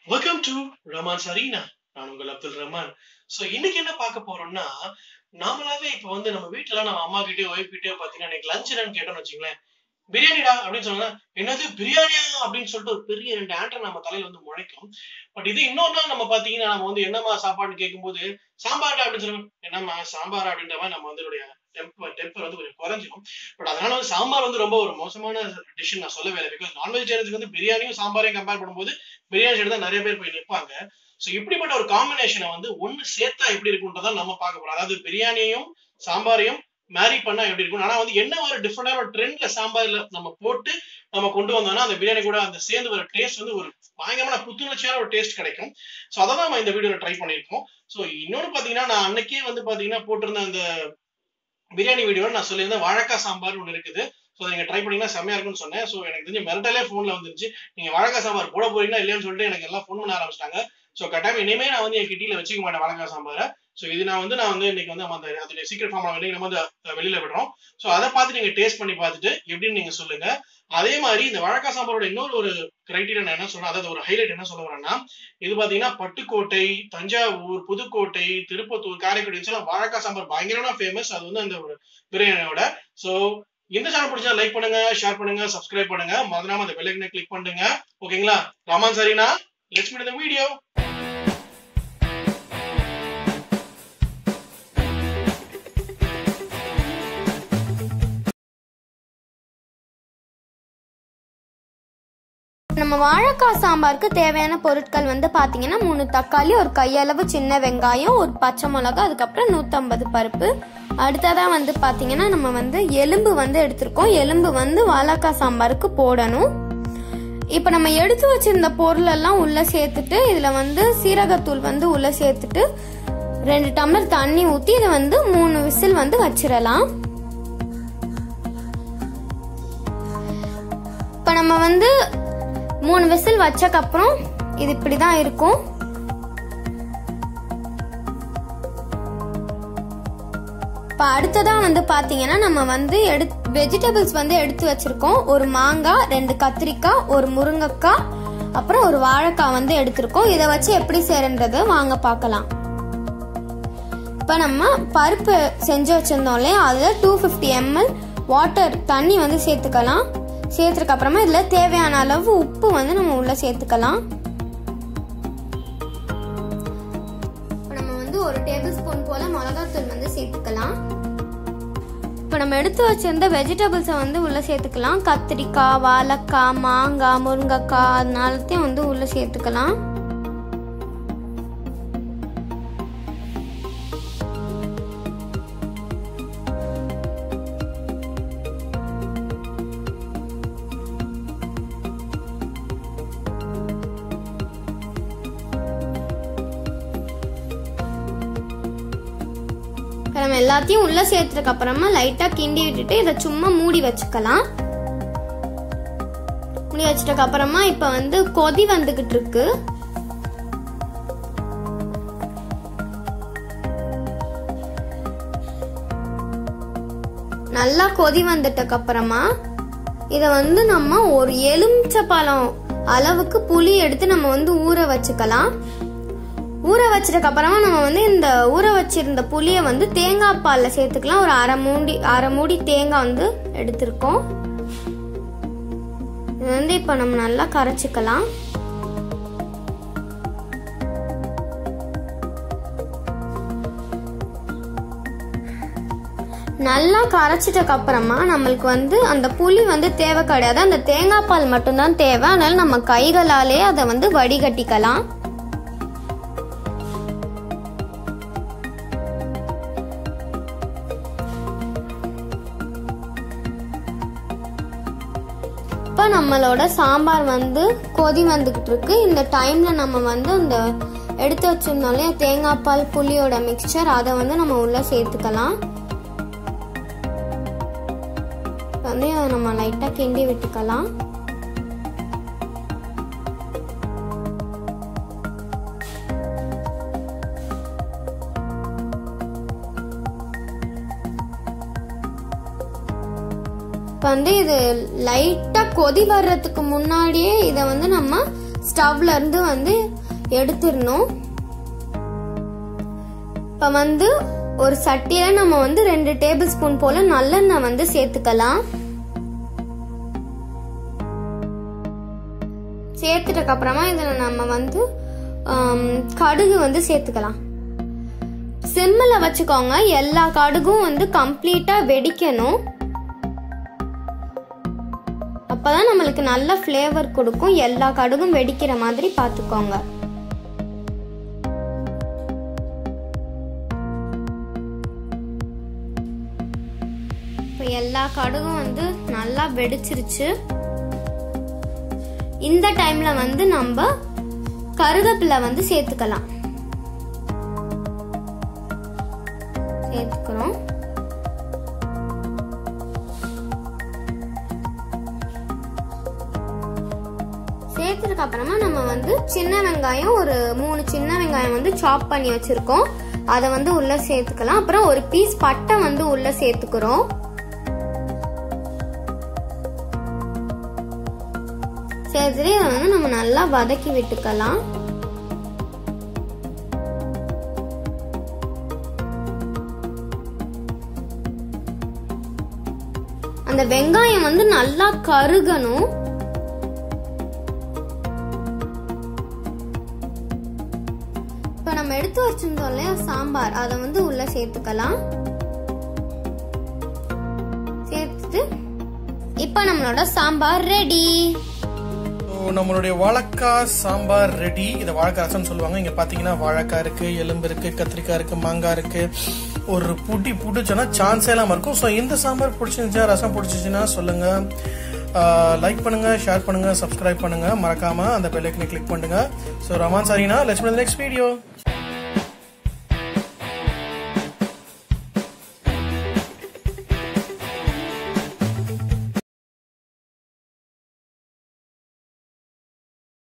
welcome to Rahman Zarina நான் உங்கள் Abdul Rahman so இன்னைக்கு என்ன பார்க்க போறோம்னா நாமளாவே இப்போ வந்து நம்ம வீட்டுல நம்ம அம்மா கிட்டயோ ஒய்ஃப் கிட்டயோ பார்த்தீங்கன்னா இன்னைக்கு லஞ்ச் என்னன்னு கேட்டோம்னு வச்சுங்களேன் பிரியாணிடா அப்படின்னு சொன்னா என்னது பிரியாணியா அப்படின்னு சொல்லிட்டு ஒரு பெரிய ரெண்டு ஆண்டர் நம்ம தலையில வந்து முளைக்கும் பட் இது இன்னொரு நாள் நம்ம பாத்தீங்கன்னா நம்ம வந்து என்னம்மா சாப்பாடுன்னு கேட்கும்போது சாம்பார்டா அப்படின்னு சொல்லுவோம் என்னம்மா சாம்பார் அப்படின்ற மாதிரி நம்ம வந்து டெம்பர் டெம்பர் வந்து கொஞ்சம் குறைஞ்சிடும் பட் அதனால வந்து சாம்பார் வந்து ரொம்ப ஒரு மோசமான டிஷ் நான் சொல்லவே இல்லை பிகாஸ் நான்வெஜிடேரியன்ஸ்க்கு வந்து பிரியாணியும் சாம்பாரையும் கம்பேர் பண்ணும்போது பிரியாணி சைடு தான் நிறைய பேர் போய் நிற்பாங்க ஸோ இப்படிப்பட்ட ஒரு காம்பினேஷனை வந்து ஒன்னு சேர்த்தா எப்படி இருக்குன்றதை நம்ம பார்க்க போறோம் அதாவது பிரியாணியையும் சாம்பாரையும் மேரி பண்ணா எப்படி இருக்கும் ஆனா வந்து என்ன ஒரு டிஃப்ரெண்டான ஒரு ட்ரெண்ட்ல சாம்பார்ல நம்ம போட்டு நம்ம கொண்டு வந்தோம்னா அந்த பிரியாணி கூட அந்த சேர்ந்து வர டேஸ்ட் வந்து ஒரு பயங்கரமான புத்துணர்ச்சியான ஒரு டேஸ்ட் கிடைக்கும் ஸோ அதை தான் நம்ம இந்த வீடியோல ட்ரை பண்ணியிருக்கோம் ஸோ இன்னொன்னு பாத்தீங்கன்னா நான் அன்னைக்கே வந்து பாத்தீங்கன்னா போட்டிருந்த அந்த பிரியாணி வீடியோல நான் சொல்லியிருந்தேன் வாழைக்காய் சாம்பார் ஒன்று இருக்குது ஸோ நீங்க ட்ரை பண்ணீங்கன்னா செம்மையா இருக்கும்னு சொன்னேன் ஸோ எனக்கு தெரிஞ்சு மிரட்டலே ஃபோன்ல வந்துருச்சு நீங்க வாழைக்காய் சாம்பார் போட போறீங்களா இல்லையான்னு சொல்லிட்டு எனக்கு எல்லாம் ஃபோன் பண்ண ஆரம்பிச்சிட்டாங்க ஸோ கட்டாயம் இனிமே நான் வந்து என் கிட்டியில வச்சுக்க மாட்டேன் வாழைக்காய் சாம்பாரை ஸோ இது நான் வந்து நான் வந்து இன்னைக்கு வந்து நம்ம அந்த அதோட சீக்கிரம் ஃபார்ம் வந்து நம்ம வந்து வெளியில விடுறோம் ஸோ அதை பார்த்து நீங்க டேஸ்ட் பண்ணி பார்த்துட்டு எப்படின்னு நீங்க சொல்லுங்க அதே மாதிரி இந்த வாழைக்காய் சாம்பாரோட இன்னொரு ஒரு கிரைட்டீரியா நான் என்ன சொல்றேன் அதாவது ஒரு ஹைலைட் என்ன சொல்ல வரேன்னா இது பாத்தீங்கன்னா பட்டுக்கோட்டை தஞ்சாவூர் புதுக்கோட்டை திருப்பத்தூர் காரைக்குடி இதெல்லாம் வாழைக்காய் சாம்பார் பயங்கரமான ஃபேமஸ் அது வந்து அந்த ஒரு பிரியாணியோட ஸோ இந்த சேனல் பிடிச்சா லைக் பண்ணுங்க ஷேர் பண்ணுங்க சப்ஸ்கிரைப் பண்ணுங்க மறந்துடாம அந்த பெல்லைக்கனை கிளிக் பண்ணுங்க ஓகேங்களா ராமான் சரினா லெட்ஸ் மீட் இந்த வீடியோ நம்ம வாழைக்காய் சாம்பாருக்கு தேவையான பொருட்கள் வந்து பார்த்தீங்கன்னா மூணு தக்காளி ஒரு கையளவு சின்ன வெங்காயம் ஒரு பச்சை மிளகா அதுக்கப்புறம் நூற்றம்பது பருப்பு அடுத்ததாக வந்து பார்த்தீங்கன்னா நம்ம வந்து எலும்பு வந்து எடுத்திருக்கோம் எலும்பு வந்து வாழைக்காய் சாம்பாருக்கு போடணும் இப்போ நம்ம எடுத்து வச்சிருந்த பொருள் எல்லாம் உள்ள சேர்த்துட்டு இதில் வந்து சீரகத்தூள் வந்து உள்ள சேர்த்துட்டு ரெண்டு டம்ளர் தண்ணி ஊற்றி இதை வந்து மூணு விசில் வந்து வச்சிடலாம் இப்போ நம்ம வந்து மூணு விசில் வச்சக்கப்புறம் இது இப்படி தான் இருக்கும் இப்போ அடுத்ததாக வந்து பார்த்தீங்கன்னா நம்ம வந்து எடு வெஜிடபிள்ஸ் வந்து எடுத்து வச்சிருக்கோம் ஒரு மாங்காய் ரெண்டு கத்திரிக்காய் ஒரு முருங்கைக்காய் அப்புறம் ஒரு வாழைக்காய் வந்து எடுத்திருக்கோம் இதை வச்சு எப்படி செய்யறன்றது வாங்க பார்க்கலாம் இப்போ நம்ம பருப்பு செஞ்சு வச்சிருந்தோம் இல்லையா அதில் டூ ஃபிஃப்டி எம்எல் வாட்டர் தண்ணி வந்து சேர்த்துக்கலாம் சேர்த்துருக்கு அப்புறமா இதில் தேவையான அளவு உப்பு வந்து நம்ம உள்ள சேர்த்துக்கலாம் நம்ம வந்து ஒரு டேபிள் ஸ்பூன் போல மிளகாத்தூள் வந்து சேர்த்துக்கலாம் இப்போ நம்ம எடுத்து வச்சிருந்த வெஜிடபிள்ஸை வந்து உள்ள சேர்த்துக்கலாம் கத்திரிக்காய் வாழைக்காய் மாங்காய் முருங்கைக்காய் அதனாலத்தையும் வந்து உள்ள சேர்த்துக்கலாம் நம்ம எல்லாத்தையும் உள்ள சேர்த்ததுக்கு அப்புறமா லைட்டா கிண்டி விட்டுட்டு இதை சும்மா மூடி வச்சுக்கலாம் மூடி வச்சிட்டதுக்கு அப்புறமா இப்ப வந்து கொதி வந்துகிட்டு இருக்கு நல்லா கொதி வந்துட்டதுக்கு அப்புறமா இத வந்து நம்ம ஒரு எலுமிச்சை பழம் அளவுக்கு புளி எடுத்து நம்ம வந்து ஊற வச்சுக்கலாம் ஊற வச்சதுக்கு அப்புறமா நம்ம வந்து இந்த ஊற வச்சிருந்த புளியை வந்து தேங்காய் பாலில் சேர்த்துக்கலாம் ஒரு அரை மூடி அரை மூடி தேங்காய் வந்து எடுத்திருக்கோம் இது வந்து இப்போ நம்ம நல்லா கரைச்சிக்கலாம் நல்லா கரைச்சிட்டக்கு அப்புறமா நம்மளுக்கு வந்து அந்த புளி வந்து தேவை கிடையாது அந்த தேங்காய் பால் மட்டும்தான் தேவை அதனால நம்ம கைகளாலே அதை வந்து வடிகட்டிக்கலாம் இப்போ நம்மளோட சாம்பார் வந்து கொதி வந்துக்கிட்டு இருக்கு இந்த டைம்ல நம்ம வந்து அந்த எடுத்து வச்சிருந்தோம் இல்லையா தேங்காய் பால் புளியோட மிக்சர் அதை வந்து நம்ம உள்ள சேர்த்துக்கலாம் வந்து அதை நம்ம லைட்டாக கிண்டி விட்டுக்கலாம் இப்போ வந்து இது லைட்டாக கொதி வர்றதுக்கு முன்னாடியே இதை வந்து நம்ம ஸ்டவ்ல இருந்து வந்து எடுத்துடணும் இப்ப வந்து ஒரு சட்டியில நம்ம வந்து ரெண்டு டேபிள் ஸ்பூன் போல நல்லெண்ணெய் வந்து சேர்த்துக்கலாம் சேர்த்துட்டக்கு அப்புறமா இதுல நம்ம வந்து ஆம், கடுகு வந்து சேர்த்துக்கலாம் சிம்மில் வச்சுக்கோங்க எல்லா கடுகும் வந்து கம்ப்ளீட்டா வெடிக்கணும் அப்பதான் நம்மளுக்கு நல்ல ஃப்ளேவர் கொடுக்கும் எல்லா கடுகும் வெடிக்கிற மாதிரி பார்த்துக்கோங்க இப்போ எல்லா கடுகும் வந்து நல்லா வெடிச்சிருச்சு இந்த டைம்ல வந்து நம்ம கருவேப்பிலை வந்து சேர்த்துக்கலாம் சேர்த்துக்கிறோம் சேர்த்ததுக்கு அப்புறமா நம்ம வந்து சின்ன வெங்காயம் ஒரு மூணு சின்ன வெங்காயம் வந்து சாப் பண்ணி வச்சிருக்கோம் அதை வந்து உள்ள சேர்த்துக்கலாம் அப்புறம் ஒரு பீஸ் பட்டை வந்து உள்ள சேர்த்துக்கிறோம் சேர்த்துட்டு இதை வந்து நம்ம நல்லா வதக்கி விட்டுக்கலாம் அந்த வெங்காயம் வந்து நல்லா கருகணும் இப்ப நம்ம எடுத்து வச்சிருந்தோம் இல்லையா சாம்பார் அதை வந்து உள்ள சேர்த்துக்கலாம் சேர்த்துட்டு இப்ப நம்மளோட சாம்பார் ரெடி So, நம்மளுடைய வாழைக்காய் சாம்பார் ரெடி இதை வாழைக்காய் ரசம்னு சொல்லுவாங்க இங்க பாத்தீங்கன்னா வாழைக்காய் இருக்கு எலும்பு இருக்கு கத்திரிக்காய் இருக்கு மாங்காய் இருக்கு ஒரு புடி புடிச்சோன்னா சான்ஸே இல்லாம இருக்கும் ஸோ இந்த சாம்பார் பிடிச்சிருந்துச்சா ரசம் பிடிச்சிச்சுன்னா சொல்லுங்க லைக் பண்ணுங்க ஷேர் பண்ணுங்க சப்ஸ்கிரைப் பண்ணுங்க மறக்காம அந்த பெல்லைக்கனை கிளிக் பண்ணுங்க ஸோ ரமான் சாரினா லெட்ஸ் நெக்ஸ்ட் வீடியோ